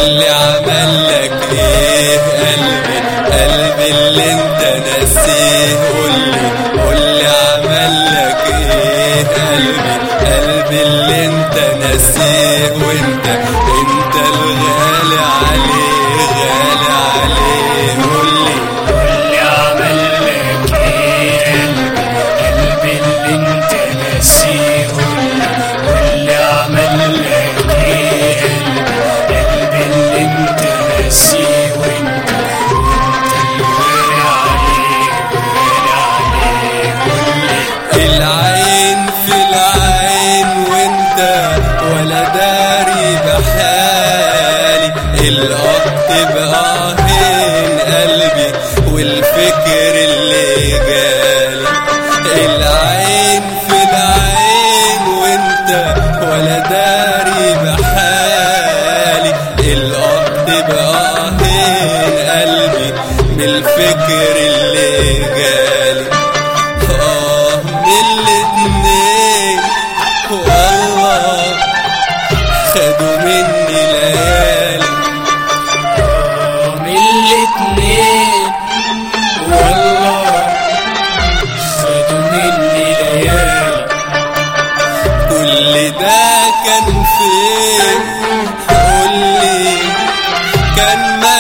قولي عمل لك ايه قلبي قلبي اللي انت ناسيه قولي قولي عمل لك ايه قلبي قلبي اللي انت ناسيه وانت انت الغالي عليه غالي عليه قولي قولي عمل لك ايه قلبي قلبي اللي انت ناسيه قولي قولي عمل لك ايه قلبي قلبي اللي انت ناسيه وانت وانت الغالي عليه غالي عليه قولي العين في العين وانت ولا داري بحالي القط بآهين قلبي والفكر اللي جالي العين في العين وانت ولا داري بحالي القط بآهين قلبي بالفكر اللي جالي آه من الاتنين والله خدوا مني ليالي من الاتنين والله خدوا مني ليالي كل ده كان فين قولي كان